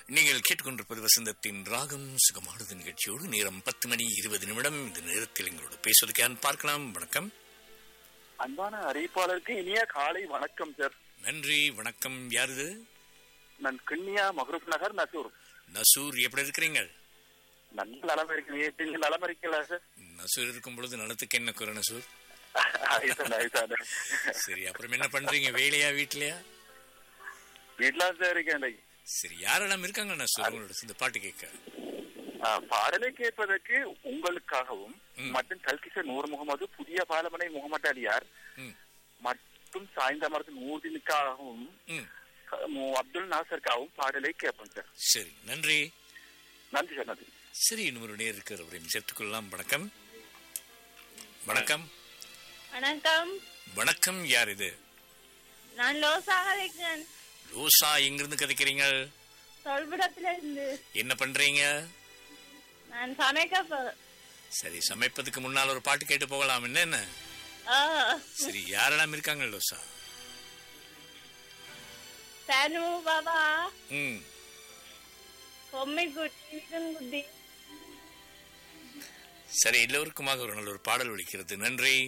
நீங்கள் கேட்டுக்கொண்டிருப்பது வசந்தத்தின் ராகம் சுகமானது நிகழ்ச்சியோடு நேரம் பத்து மணி இருபது நிமிடம் இந்த நேரத்தில் எங்களோடு பேசுவதற்கு யார் பார்க்கலாம் வணக்கம் அன்பான அறிவிப்பாளருக்கு இனிய காலை வணக்கம் சார் நன்றி வணக்கம் யார் இது நான் கிண்ணியா மஹரூப் நகர் நசூர் நசூர் எப்படி இருக்கிறீங்க நல்ல நலம் இருக்கீங்க நீங்க நலம் இருக்கீங்களா சார் நசூர் இருக்கும் பொழுது நலத்துக்கு என்ன குறை நசூர் ஆயிட்டானே, ஆயிட்டானே. சரி அப்புறம் என்ன பண்றீங்க வேலையா வீட்லயா வீட்டுல சார் இருக்கேன் இன்னைக்கு. சரி யாரெல்லாம் இருக்காங்க நசூர் உங்களோட இந்த பாட்டு கேட்க ஆ, பாடலை கேட்பதற்கு உங்களுக்காகவும் ம். மற்றும் கல்கிசர் நூர் முகமது புதிய பாலமனை முகமது அலியார் ம் மற்றும் சாய்ந்தமரத்து நூர்தினுக்காகவும் ம் க- மு- அப்துல் நாசருக்காகவும் பாடலை கேட்போம் சார் சரி நன்றி நன்றி சார் நன்றி சரி இன்னொரு நேர் இருக்கிறவரையும் சேர்த்துக்கொள்ளலாம் வணக்கம் வணக்கம் வணக்கம் வணக்கம் யார் இது நான் லோசாக இருக்கேன் லூசா எங்கிருந்து கதைக்கிறீங்க தொல்புரத்துல இருந்து என்ன பண்றீங்க நான் சமைக்க போ- சரி சமைப்பதுக்கு முன்னால் ஒரு பாட்டு கேட்டு போகலாம் என்ன என்ன ஆ, சரி யாரெல்லாம் இருக்காங்க லூசா தனு பாபா ம் பொம்மை குட்டி குட்டி சரி எல்லோருக்குமாக ஒரு நல்ல ஒரு பாடல் ஒலிக்கிறது நன்றி